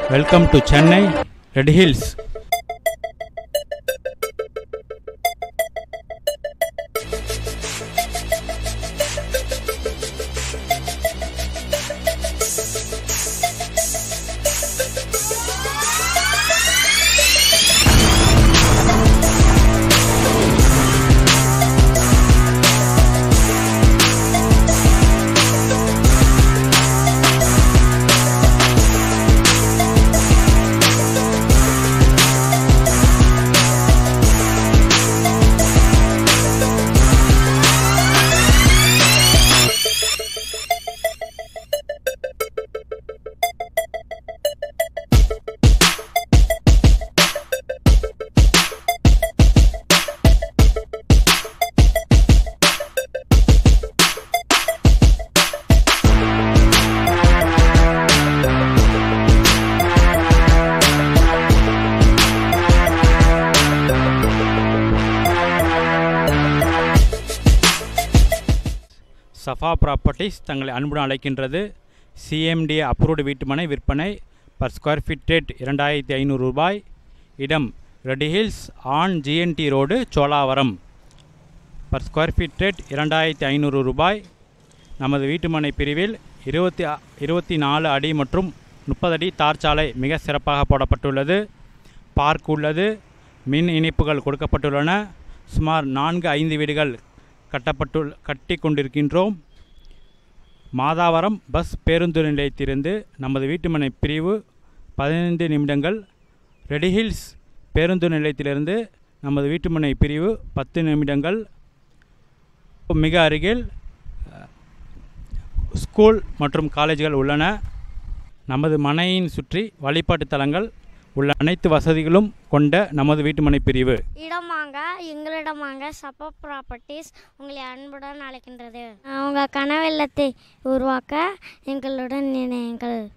welcome to Chennai Red Hills Safa properties தங்களை அன்புடன் அழைக்கின்றது சிஎம்டி அப்ரூவ்டு வீட்டுமனை விற்பனை பர் ஸ்கொயர் ஃபீட் ரேட் இரண்டாயிரத்தி ஐநூறு ரூபாய் இடம் Red Hills on GNT road Sholavaram per square feet rate இரண்டாயிரத்தி ஐநூறு ரூபாய் நமது வீட்டுமனை பிரிவில் இருபத்தி அ- இருபத்தி நாலு அடி மற்றும் முப்பது அடி தார் சாலை மிக சிறப்பாக போடப்பட்டுள்ளது பார்க் உள்ளது மின் இணைப்புகள் கொடுக்கப்பட்டுள்ளன சுமார் நான்கு ஐந்து வீடுகள் கட்டப்பட்டு கட்டி கொண்டிருக்கின்றோம் மாதாவரம் பஸ் பேருந்து நிலையத்திலிருந்து நமது வீட்டுமனை பிரிவு பதினைந்து நிமிடங்கள் ரெடி ஹில்ஸ் பேருந்து நிலையத்திலிருந்து நமது வீட்டுமனை பிரிவு பத்து நிமிடங்கள் மிக அருகில் அஹ், ஸ்கூல் மற்றும் காலேஜ்கள் உள்ளன நமது மனையின் சுற்றி வழிபாட்டு தலங்கள் உள்ள அனைத்து வசதிகளும் கொண்ட நமது வீட்டுமனை பிரிவு இடம் வாங்க எங்களிடம் வாங்க சப்ப ப்ராப்பர்ட்டிஸ் உங்களை அன்புடன் அழைக்கின்றது உங்கள் கனவெல்லத்தை உருவாக்க எங்களுடன் இணையுங்கள்